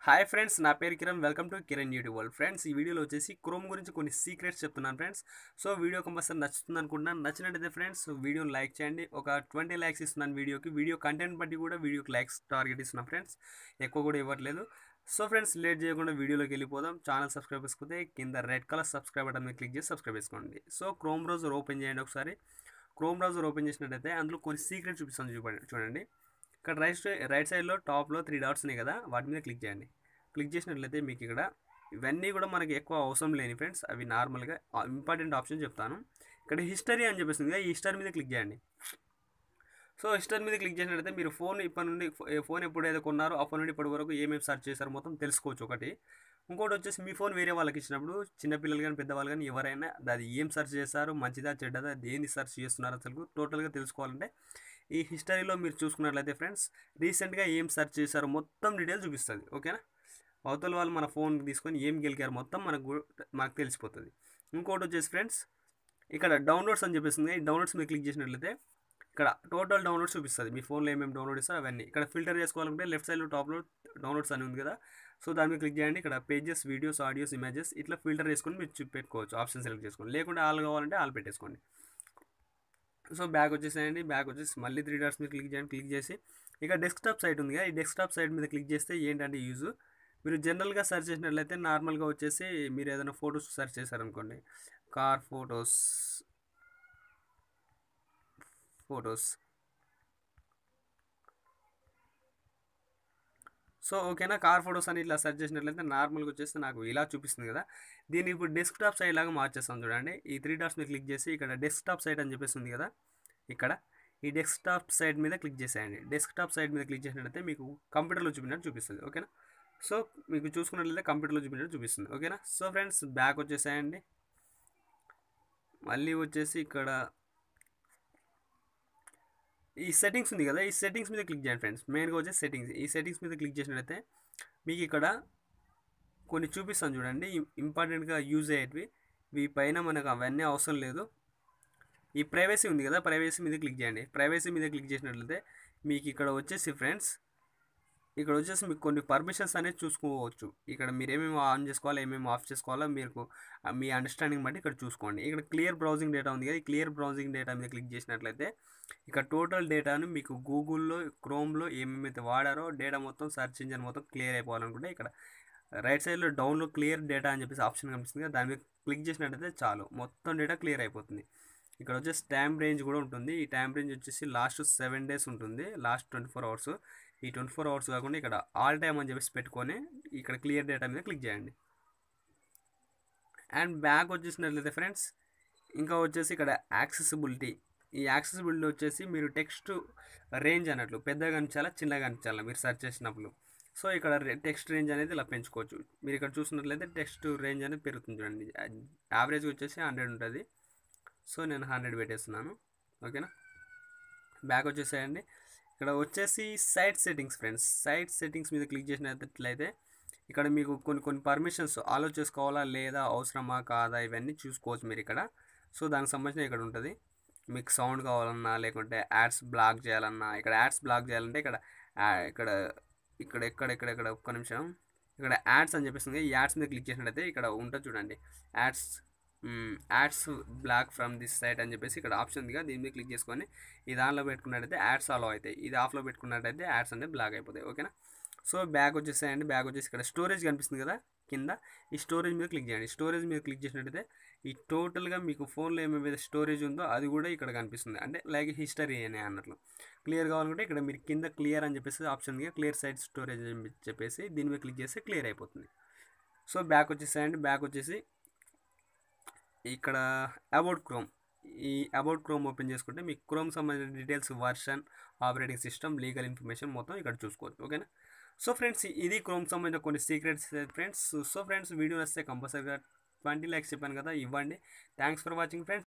hi friends నా పేరు Kiran welcome to Kiran YouTube world friends ఈ వీడియోలో వచ్చేసి క్రోమ్ గురించి కొన్ని సీక్రెట్స్ చెప్తున్నాను ఫ్రెండ్స్ సో వీడియో కంపల్సరీ నచ్చుతుంది అనుకుంటున్నాను నచ్చినట్టయితే ఫ్రెండ్స్ వీడియోని లైక్ చేయండి ఒక ట్వంటీ లైక్స్ ఇస్తున్నాను వీడియోకి వీడియో కంటెంట్ బట్టి కూడా వీడియోకి లైక్స్ టార్గెట్ ఇస్తున్నాను ఫ్రెండ్స్ ఎక్కువ కూడా ఇవ్వట్లేదు సో ఫ్రెండ్స్ లేట్ చేయకుండా వీడియోలోకి వెళ్ళిపోదాం ఛానల్ సబ్స్క్రైబ్ చేసుకుంటే కింద రెడ్ కలర్ సబ్స్క్రైబ్ బటన్ మీద క్లిక్ చేసి సబ్స్క్రైబ్ చేసుకోండి సో క్రోమ్ బ్రౌజర్ ఓపెన్ చేయండి ఒకసారి క్రోమ్ బ్రౌజర్ ఓపెన్ చేసినట్టయితే అందులో కొన్ని సీక్రెట్ చూపిస్తాను చూడండి చూడండి ఇక్కడ రైట్ సైడ్ రైట్ సైడ్లో టాప్లో త్రీ డాట్స్ ఉన్నాయి కదా వాటి మీద క్లిక్ చేయండి క్లిక్ చేసినట్లయితే మీకు ఇక్కడ ఇవన్నీ కూడా మనకి ఎక్కువ అవసరం లేని ఫ్రెండ్స్ అవి నార్మల్గా ఇంపార్టెంట్ ఆప్షన్ చెప్తాను ఇక్కడ హిస్టరీ అని చెప్పేసింది కదా ఈ హిస్టరీ మీద క్లిక్ చేయండి సో హిస్టరీ మీద క్లిక్ చేసినట్లయితే మీరు ఫోన్ ఇప్పటి నుండి ఫోన్ ఎప్పుడైతే కొన్నారో అప్పటి నుండి ఇప్పటి వరకు ఏమేమి సెర్చ్ చేశారో మొత్తం తెలుసుకోవచ్చు ఒకటి ఇంకోటి వచ్చేసి మీ ఫోన్ వేరే వాళ్ళకి ఇచ్చినప్పుడు చిన్నపిల్లలు కానీ పెద్దవాళ్ళు కానీ ఎవరైనా అది ఏం సెర్చ్ చేశారు మంచిదా చెడ్డదా దేన్ని సెర్చ్ చేస్తున్నారు అసలు టోటల్గా తెలుసుకోవాలంటే ఈ హిస్టరీలో మీరు చూసుకున్నట్లయితే ఫ్రెండ్స్ రీసెంట్గా ఏం సెర్చ్ చేశారో మొత్తం డీటెయిల్స్ చూపిస్తుంది ఓకేనా అవతల వాళ్ళు మన ఫోన్ తీసుకొని ఏం గెలికారు మొత్తం మనకు మనకు తెలిసిపోతుంది ఇంకోటి వచ్చేసి ఫ్రెండ్స్ ఇక్కడ డౌన్లోడ్స్ అని చెప్పేసింది ఈ డౌన్లోడ్స్ మీద క్లిక్ చేసినట్లయితే ఇక్కడ టోటల్ డౌన్లోడ్స్ చూపిస్తుంది మీ ఫోన్లో ఏమేమి డౌన్లోడ్ ఇస్తారో అవన్నీ ఇక్కడ ఫిల్టర్ చేసుకోవాలంటే లెఫ్ట్ సైడ్లో టాప్లో డౌన్లోడ్స్ అని ఉంది కదా సో దాని మీద క్లిక్ చేయండి ఇక్కడ పేజెస్ వీడియోస్ ఆడియోస్ ఇమేజెస్ ఇట్లా ఫిల్టర్ చేసుకొని మీరు చూ పెట్టుకోవచ్చు ఆప్షన్ సెలెక్ట్ చేసుకోండి లేకుంటే ఆల్ కావాలంటే ఆల్ పెట్టేసుకోండి సో బ్యాక్ వచ్చేసేయండి బ్యాక్ వచ్చేసి మళ్ళీ త్రీ డాట్స్ మీద క్లిక్ చేయండి క్లిక్ చేసి ఇక డెస్క్టాప్ సైట్ ఉంది కదా ఈ డెస్క్టాప్ సైట్ మీద క్లిక్ చేస్తే ఏంటంటే యూజ్ మీరు జనరల్గా సెర్చ్ చేసినట్లయితే నార్మల్గా వచ్చేసి మీరు ఏదైనా ఫొటోస్ సెర్చ్ చేశారనుకోండి కార్ ఫొటోస్ ఫొటోస్ సో ఓకేనా కార్ ఫొటోస్ అని ఇట్లా సెర్చ్ చేసినట్లయితే నార్మల్గా వచ్చేసి నాకు ఇలా చూపిస్తుంది కదా దీన్ని ఇప్పుడు డెస్క్టాప్ సైడ్ లాగా మార్చేస్తాం చూడండి ఈ త్రీ డాట్స్ మీద క్లిక్ చేసి ఇక్కడ డెస్క్టాప్ సైట్ అని చెప్పేసి ఉంది కదా ఇక్కడ ఈ డెస్క్టాప్ సైడ్ మీద క్లిక్ చేసేయండి డెస్క్టాప్ సైడ్ మీద క్లిక్ చేసినట్లయితే మీకు కంప్యూటర్లో చూపినట్టు చూపిస్తుంది ఓకేనా సో మీకు చూసుకున్నట్లయితే కంప్యూటర్లో చూపినట్టు చూపిస్తుంది ఓకేనా సో ఫ్రెండ్స్ బ్యాక్ వచ్చేసేయండి మళ్ళీ వచ్చేసి ఇక్కడ ఈ సెట్టింగ్స్ ఉంది కదా ఈ సెట్టింగ్స్ మీద క్లిక్ చేయండి ఫ్రెండ్స్ మెయిన్గా వచ్చే సెట్టింగ్స్ ఈ సెట్టింగ్స్ మీద క్లిక్ చేసినట్లయితే మీకు ఇక్కడ కొన్ని చూపిస్తాను చూడండి ఇంపార్టెంట్గా యూజ్ అయ్యేటివి ఈ పైన మనకు అవన్నీ అవసరం లేదు ఈ ప్రైవసీ ఉంది కదా ప్రైవసీ మీద క్లిక్ చేయండి ప్రైవసీ మీద క్లిక్ చేసినట్లయితే మీకు ఇక్కడ వచ్చేసి ఫ్రెండ్స్ ఇక్కడ వచ్చేసి మీకు కొన్ని పర్మిషన్స్ అనేది చూసుకోవచ్చు ఇక్కడ మీరు ఏమేమి ఆన్ చేసుకోవాలో ఏమేమి ఆఫ్ చేసుకోవాలో మీకు మీ అండర్స్టాండింగ్ బట్టి ఇక్కడ చూసుకోండి ఇక్కడ క్లియర్ బ్రౌజింగ్ డేటా ఉంది కదా ఈ క్లియర్ బ్రౌజింగ్ డేటా మీద క్లిక్ చేసినట్లయితే ఇక్కడ టోటల్ డేటాను మీకు గూగుల్లో క్రోమ్లో ఏమేమైతే వాడారో డేటా మొత్తం సర్చ్ ఇంజన్ మొత్తం క్లియర్ అయిపోవాలనుకుంటే ఇక్కడ రైట్ సైడ్లో డౌన్లో క్లియర్ డేటా అని చెప్పేసి ఆప్షన్ కనిపిస్తుంది కదా దాని మీద క్లిక్ చేసినట్లయితే చాలు మొత్తం డేటా క్లియర్ అయిపోతుంది ఇక్కడ వచ్చేసి టైం రేంజ్ కూడా ఉంటుంది ఈ టైం రేంజ్ వచ్చేసి లాస్ట్ సెవెన్ డేస్ ఉంటుంది లాస్ట్ ట్వంటీ ఫోర్ అవర్స్ ఈ ట్వంటీ ఫోర్ అవర్స్ కాకుండా ఇక్కడ ఆల్ టైమ్ అని చెప్పేసి పెట్టుకొని ఇక్కడ క్లియర్ డేటా మీద క్లిక్ చేయండి అండ్ బ్యాక్ వచ్చేసినట్లయితే ఫ్రెండ్స్ ఇంకా వచ్చేసి ఇక్కడ యాక్సెసిబిలిటీ ఈ యాక్సెసిబిలిటీ వచ్చేసి మీరు టెక్స్ట్ రేంజ్ అన్నట్లు పెద్దగా కనిపించాలా చిన్నగా కనిపించాలా మీరు సెర్చ్ చేసినప్పుడు సో ఇక్కడ టెక్స్ట్ రేంజ్ అనేది ఇలా పెంచుకోవచ్చు మీరు ఇక్కడ చూసినట్లయితే టెక్స్ట్ రేంజ్ అనేది పెరుగుతుంది చూడండి యావరేజ్ వచ్చేసి హండ్రెడ్ ఉంటుంది సో నేను హండ్రెడ్ పెట్టేస్తున్నాను ఓకేనా బ్యాక్ వచ్చేసేయండి ఇక్కడ వచ్చేసి site settings friends site settings మీద క్లిక్ చేసినట్లయితే ఇక్కడ మీకు కొన్ని కొన్ని పర్మిషన్స్ ఆలో చేసుకోవాలా లేదా అవసరమా కాదా ఇవన్నీ చూసుకోవచ్చు మీరు ఇక్కడ సో దానికి సంబంధించిన ఇక్కడ ఉంటుంది మీకు సౌండ్ కావాలన్నా లేకుంటే యాడ్స్ బ్లాక్ చేయాలన్నా ఇక్కడ యాడ్స్ బ్లాక్ చేయాలంటే ఇక్కడ ఇక్కడ ఇక్కడ ఎక్కడ ఇక్కడ ఇక్కడ ఒక్క నిమిషం ఇక్కడ యాడ్స్ అని చెప్పేసి ఈ యాడ్స్ మీద క్లిక్ చేసినట్టయితే ఇక్కడ ఉంటుంది చూడండి ads ads block from this site అని చెప్పేసి ఇక్కడ ఆప్షన్ ఉందిగా దీని మీద క్లిక్ చేసుకొని ఈ దానిలో పెట్టుకున్నట్టయితే యాడ్స్ ఆలో అవుతాయి ఇది ఆఫ్లో పెట్టుకున్నట్టయితే యాడ్స్ అనేది బ్లాక్ అయిపోతాయి ఓకేనా సో బ్యాక్ వచ్చేసాయండి బ్యాక్ వచ్చేసి ఇక్కడ స్టోరేజ్ కనిపిస్తుంది కదా కింద ఈ స్టోరేజ్ మీద క్లిక్ చేయండి స్టోరేజ్ మీద క్లిక్ చేసినట్టయితే ఈ టోటల్గా మీకు ఫోన్లో ఏమేమి స్టోరేజ్ ఉందో అది కూడా ఇక్కడ కనిపిస్తుంది అంటే లైక్ హిస్టరీ అనే అన్నట్లు క్లియర్ కావాలంటే ఇక్కడ మీరు కింద క్లియర్ అని చెప్పేసి ఆప్షన్ ఉంది క్లియర్ సైడ్ స్టోరేజ్ అని చెప్పేసి దీని మీద క్లిక్ చేస్తే క్లియర్ అయిపోతుంది సో బ్యాక్ వచ్చేసాయండి బ్యాక్ వచ్చేసి ఇక్కడ అబౌట్ క్రోమ్ ఈ అబౌట్ క్రోమ్ ఓపెన్ చేసుకుంటే మీకు క్రోమ్ సంబంధించిన details version operating system legal information మొత్తం ఇక్కడ చూసుకోవచ్చు ఓకేనా సో ఫ్రెండ్స్ ఇది క్రోమ్ సంబంధించిన కొన్ని secrets friends so friends video వస్తే కంపల్సరీగా ట్వంటీ ల్యాక్స్ చెప్పాను కదా ఇవ్వండి థ్యాంక్స్ ఫర్ వాచింగ్ ఫ్రెండ్స్